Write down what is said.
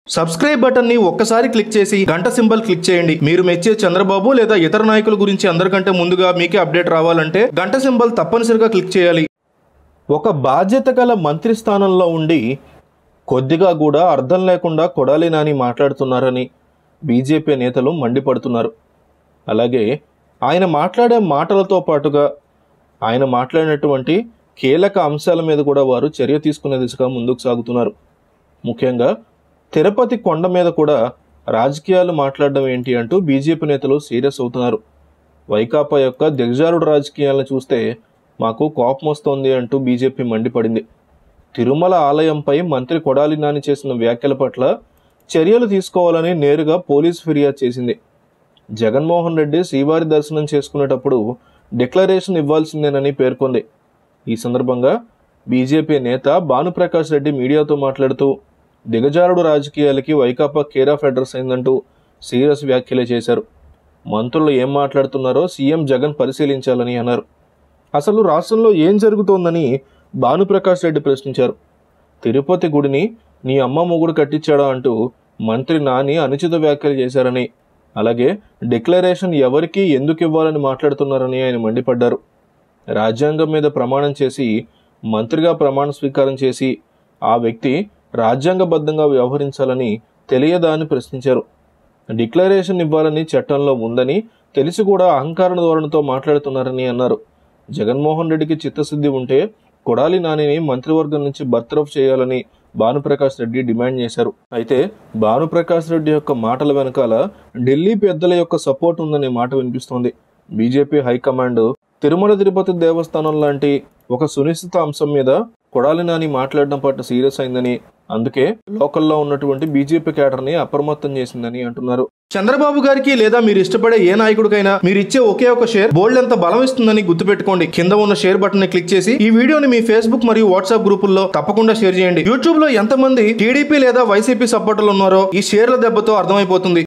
subscribe button ని ఒక్కసారి click చేసి గంట సింబల్ క్లిక్ చేయండి మీరు మెచ్చే చంద్రబాబు లేదా ఇతర నాయకుల గురించి అందరికంటే ముందుగా మీకే అప్డేట్ రావాలంటే గంట సింబల్ తప్పనిసరిగా క్లిక్ చేయాలి ఒక బాధ్యత గల మంత్రి స్థానంలో ఉండి కొద్దిగా కూడా అర్థం లేకుండా కొడాలి నాని మాట్లాడుతున్నారని బీజేపీ నేతలు మండిపడుతున్నారు అలాగే ఆయన మాట్లాడే మాటలతో పాటుగా ఆయన మాట్లాడినటువంటి కీలక అంశాల మీద కూడా వారు చర్య తీసుకునే దిశగా ముందుకు సాగుతున్నారు ముఖ్యంగా తిరుపతి కొండ మీద కూడా రాజకీయాలు మాట్లాడడం ఏంటి అంటూ బీజేపీ నేతలు సీరియస్ అవుతున్నారు వైకాపా యొక్క దిగజారుడు రాజకీయాలను చూస్తే మాకు కోపం వస్తోంది అంటూ బీజేపీ మండిపడింది తిరుమల ఆలయంపై మంత్రి కొడాలి నాని చేసిన వ్యాఖ్యల పట్ల చర్యలు తీసుకోవాలని నేరుగా పోలీసు ఫిర్యాదు చేసింది జగన్మోహన్ రెడ్డి శ్రీవారి దర్శనం చేసుకునేటప్పుడు డిక్లరేషన్ ఇవ్వాల్సిందేనని పేర్కొంది ఈ సందర్భంగా బీజేపీ నేత భానుప్రకాష్ రెడ్డి మీడియాతో మాట్లాడుతూ దిగజారుడు రాజకీయాలకి వైకాపా కేర్ ఆఫ్ అడ్రస్ అయిందంటూ సీరియస్ వ్యాఖ్యలే చేశారు మంత్రులు ఏం మాట్లాడుతున్నారో సీఎం జగన్ పరిశీలించాలని అన్నారు అసలు రాష్ట్రంలో ఏం జరుగుతోందని భానుప్రకాష్ రెడ్డి ప్రశ్నించారు తిరుపతి గుడిని నీ అమ్మ మొగుడు కట్టించాడా అంటూ మంత్రి నాని అనుచిత వ్యాఖ్యలు చేశారని అలాగే డిక్లరేషన్ ఎవరికి ఎందుకు ఇవ్వాలని మాట్లాడుతున్నారని ఆయన మండిపడ్డారు రాజ్యాంగం మీద ప్రమాణం చేసి మంత్రిగా ప్రమాణ స్వీకారం చేసి ఆ వ్యక్తి రాజ్యాంగబద్ధంగా వ్యవహరించాలని తెలియదా అని ప్రశ్నించారు డిక్లరేషన్ ఇవ్వాలని చట్టంలో ఉందని తెలిసి కూడా అహంకార ధోరణితో మాట్లాడుతున్నారని అన్నారు జగన్మోహన్ రెడ్డికి చిత్తశుద్ధి ఉంటే కొడాలి నానిని మంత్రివర్గం నుంచి బర్తరఫ్ చేయాలని భానుప్రకాష్ రెడ్డి డిమాండ్ చేశారు అయితే భానుప్రకాష్ రెడ్డి యొక్క మాటల వెనకాల ఢిల్లీ పెద్దల యొక్క సపోర్ట్ ఉందనే మాట వినిపిస్తోంది బీజేపీ హైకమాండ్ తిరుమల తిరుపతి దేవస్థానం లాంటి ఒక సునిశ్చిత అంశం మీద కొడాలి నాని మాట్లాడడం పట్ల సీరియస్ అయిందని అందుకే లోకల్లో ఉన్నటువంటి బీజేపీ క్యాడర్ ని అప్రమత్తం చేసిందని అంటున్నారు చంద్రబాబు గారికి లేదా మీరు ఇష్టపడే ఏ నాయకుడికైనా మీరు ఇచ్చే ఒకే ఒక షేర్ బోల్డ్ ఎంత బలం ఇస్తుందని గుర్తుపెట్టుకోండి కింద ఉన్న షేర్ బటన్ ని క్లిక్ చేసి ఈ వీడియోని మీ ఫేస్బుక్ మరియు వాట్సాప్ గ్రూపుల్లో తప్పకుండా షేర్ చేయండి యూట్యూబ్ లో ఎంతమంది టీడీపీ లేదా వైసీపీ సపోర్టర్లు ఉన్నారో ఈ షేర్ల దెబ్బతో అర్థమైపోతుంది